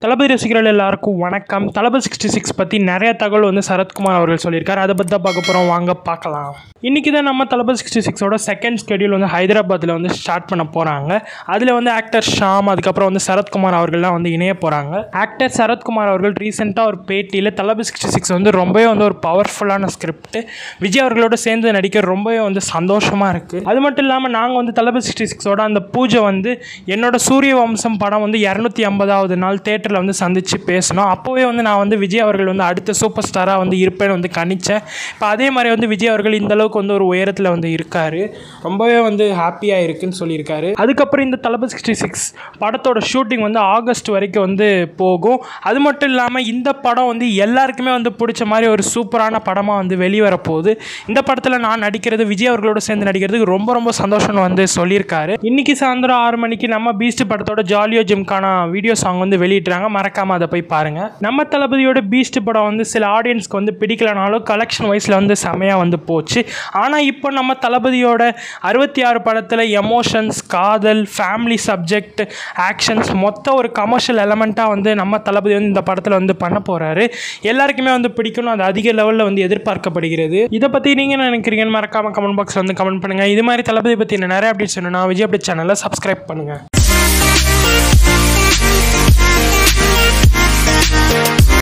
தளபதி ரசிகர்கள் எல்லாருக்கும் வணக்கம் தளபதி சிக்ஸ்டி சிக்ஸ் பற்றி நிறைய தகவல் வந்து சரத்குமார் அவர்கள் சொல்லியிருக்காரு அதை பற்றி தான் பார்க்க போகிறோம் வாங்க பார்க்கலாம் இன்றைக்கி தான் நம்ம தளபதி சிக்ஸ்டி சிக்ஸோட செகண்ட் ஸ்கெடியூல் வந்து ஹைதராபாத்தில் வந்து ஸ்டார்ட் பண்ண போகிறாங்க அதில் வந்து ஆக்டர் ஷாம் அதுக்கப்புறம் வந்து சரத்குமார் அவர்கள்லாம் வந்து இணைய போகிறாங்க ஆக்டர் சரத்குமார் அவர்கள் ரீசெண்டாக ஒரு பேட்டியில் தளபதி சிக்ஸ்டி சிக்ஸ் வந்து ரொம்பவே வந்து ஒரு பவர்ஃபுல்லான ஸ்கிரிப்ட் விஜய் அவர்களோட சேர்ந்து நடிக்க ரொம்பவே வந்து சந்தோஷமாக இருக்குது அது மட்டும் இல்லாமல் நாங்கள் வந்து தளபதி சிக்ஸ்டி சிக்ஸோட அந்த பூஜை வந்து என்னோட சூரிய வம்சம் படம் வந்து இரநூத்தி ஐம்பதாவது நாள் தேட்டரில் வந்து சந்தித்து பேசினோம் அப்போவே வந்து நான் வந்து விஜய் அவர்கள் வந்து அடுத்த சூப்பர் ஸ்டாராக வந்து இருப்பேன்னு வந்து கணிச்சேன் இப்போ அதே மாதிரி வந்து விஜய் அவர்கள் இந்த அளவுக்கு வந்து ஒரு உயரத்தில் வந்து இருக்கார் ரொம்பவே வந்து ஹாப்பியாக இருக்குன்னு சொல்லியிருக்காரு அதுக்கப்புறம் இந்த தளபதி சிக்ஸ்டி சிக்ஸ் படத்தோட ஷூட்டிங் வந்து ஆகஸ்ட் வரைக்கும் வந்து போகும் அது மட்டும் இல்லாமல் இந்த படம் வந்து எல்லாருக்குமே வந்து பிடிச்ச மாதிரி ஒரு சூப்பரான படமாக வந்து வெளிவர போகுது இந்த படத்தில் நான் நடிக்கிறது விஜய் அவர்களோட சேர்ந்து நடிக்கிறதுக்கு ரொம்ப ரொம்ப சந்தோஷம்னு வந்து சொல்லியிருக்காரு இன்னைக்கு சாயந்தரம் ஆறு மணிக்கு நம்ம பீஸ்ட் படத்தோட ஜாலியோ ஜிம்கான வீடியோ சாங் வந்து வெளியிட்றாங்க மறக்காமல் அதை போய் பாருங்கள் நம்ம தளபதியோட பீஸ்ட் படம் வந்து சில ஆடியன்ஸ்க்கு வந்து பிடிக்கலனாலும் கலெக்ஷன் வைஸில் வந்து செமையாக வந்து போச்சு ஆனால் இப்போ நம்ம தளபதியோட அறுபத்தி ஆறு படத்தில் எமோஷன்ஸ் காதல் ஃபேமிலி சப்ஜெக்ட் ஆக்ஷன்ஸ் மொத்த ஒரு கமர்ஷியல் எலமெண்ட்டாக வந்து நம்ம தளபதி வந்து இந்த படத்தில் வந்து பண்ண போகிறாரு எல்லாருக்குமே வந்து பிடிக்கணும் அது அதிக லெவலில் வந்து எதிர்பார்க்கப்படுகிறது இதை பற்றி நீங்கள் என்ன நினைக்கிறீங்கன்னு மறக்காமல் கமெண்ட் பாக்ஸில் வந்து கமெண்ட் பண்ணுங்கள் இது மாதிரி தளபதி பற்றி நிறைய அப்டேட்ஸ் வேணும்னா விஜய் அப்டேட் சேனலை சப்ஸ்கிரைப் பண்ணுங்கள்